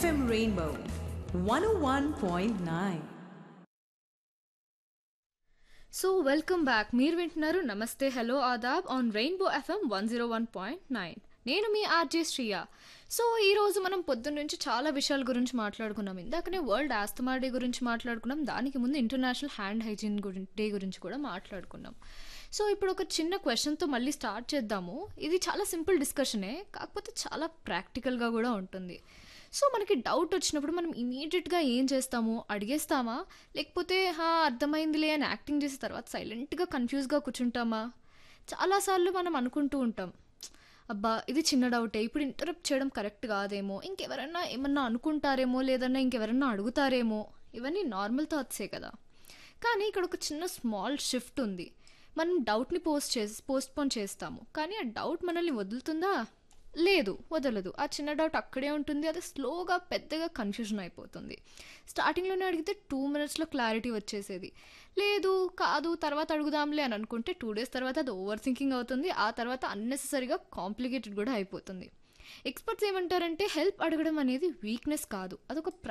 FM Rainbow 101.9. So welcome back మీరు వింటున్నారు నమస్తే హలో ఆదాబ్ on rainbow FM one zero one point nine నేను మీ ఆర్జే శ్రియ సో ఈ రోజు మనం పొద్దున్న నుంచి చాలా విషయాల గురించి మాట్లాడుకున్నాం ఇందాకనే వరల్డ్ ఆస్తమా డే గురించి మాట్లాడుకున్నాం దానికి ముందు ఇంటర్నేషనల్ హ్యాండ్ హైజీన్ గురించి డే గురించి కూడా మాట్లాడుకున్నాం సో ఇప్పుడు ఒక చిన్న క్వశ్చన్తో మళ్ళీ స్టార్ట్ చేద్దాము ఇది చాలా సింపుల్ డిస్కషనే కాకపోతే చాలా ప్రాక్టికల్గా కూడా ఉంటుంది సో మనకి డౌట్ వచ్చినప్పుడు మనం ఇమీడియట్గా ఏం చేస్తాము అడిగేస్తామా లేకపోతే హా అర్థమైందిలే అని యాక్టింగ్ చేసిన తర్వాత సైలెంట్గా కన్ఫ్యూజ్గా కూర్చుంటామా చాలాసార్లు మనం అనుకుంటూ ఉంటాం అబ్బా ఇది చిన్న డౌటే ఇప్పుడు ఇంటరప్ట్ చేయడం కరెక్ట్ కాదేమో ఇంకెవరన్నా ఏమన్నా అనుకుంటారేమో లేదన్నా ఇంకెవరన్నా అడుగుతారేమో ఇవన్నీ నార్మల్ థాట్సే కదా కానీ ఇక్కడ ఒక చిన్న స్మాల్ షిఫ్ట్ ఉంది మనం డౌట్ని పోస్ట్ చేసి పోస్ట్పోన్ చేస్తాము కానీ ఆ డౌట్ మనల్ని వదులుతుందా లేదు వదలదు ఆ చిన్న డౌట్ అక్కడే ఉంటుంది అది స్లోగా పెద్దగా కన్ఫ్యూజన్ అయిపోతుంది స్టార్టింగ్లోనే అడిగితే టూ మినిట్స్లో క్లారిటీ వచ్చేసేది లేదు కాదు తర్వాత అడుగుదాంలే అని అనుకుంటే టూ డేస్ తర్వాత అది ఓవర్ థింకింగ్ అవుతుంది ఆ తర్వాత అన్నెసెసరీగా కాంప్లికేటెడ్ కూడా అయిపోతుంది ఎక్స్పర్ట్స్ ఏమంటారంటే హెల్ప్ అడగడం అనేది వీక్నెస్ కాదు అదొక